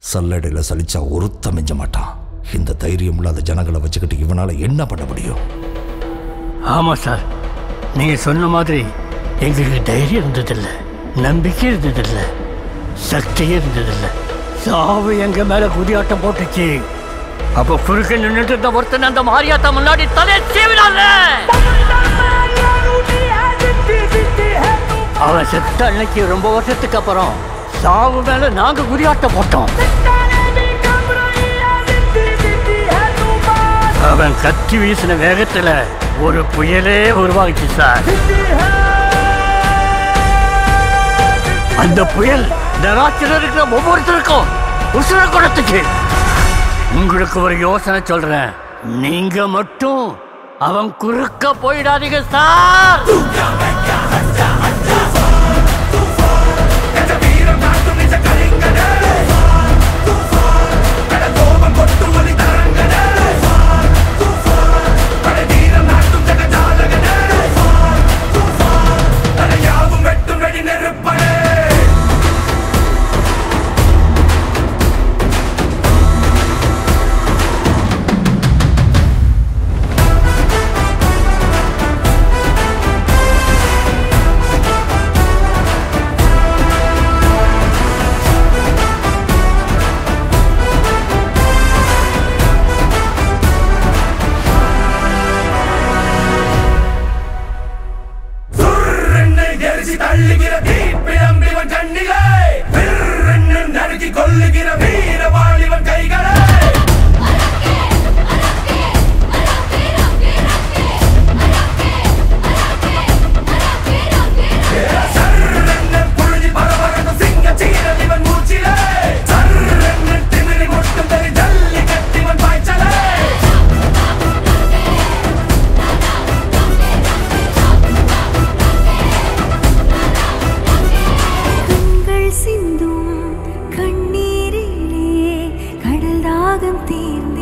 சல்லடையில் சலிச்சா ஒருத்த மிஞ்ச மாட்டான் இந்த தைரியம் இல்லாத ஜனங்களை வச்சுக்கிட்டு இவனால என்ன பண்ண முடியும் ஆமாம் சார் நீங்கள் சொன்ன மாதிரி எங்களுக்கு தைரியம் இருந்ததில்லை நம்பிக்கை இருந்ததில்லை சக்தியும் இருந்ததில்லை சாவு எங்க மேல குதியாட்டம் போட்டுச்சு அப்போ குறுக்க நின்றுட்டு இருந்த ஒருத்தன் அந்த மாரியாத்தா முன்னாடி தலையை சீவினால அவன் செத்த அன்னைக்கு ரொம்ப வருஷத்துக்கு அப்புறம் சாவு மேல நாங்க குதியாட்டம் போட்டோம் அவன் கத்தி வீசின வேகத்துல ஒரு புயலே உருவாகிச்சு சார் அந்த புயல் நராட்சியில் இருக்கிற ஒவ்வொருத்தருக்கும் உசுர குடத்துக்கு உங்களுக்கு ஒரு யோசனை சொல்றேன் நீங்க மட்டும் அவன் குறுக்க போயிடாதீங்க சார் சுர்ரென்னை எரிசி தள்ளுகிற தீப்பிழம்பிவன் கண்ணிலே விர்ரென்னு நறுக்கி கொல்லுகிற வீரவாளிவன் கைகளே சர்ரென்னு புழுதி பரபரக்கும் சிங்க சீரலிவன் மூச்சிலே சர்ரென்னு திமிரி முட்டும் தறி ஜல்லி கட்டிவன் பாய்ச்சலே கண்கள் சிந்தும் கண்ணீரிலே கடல் தாகம் தீர்ந்த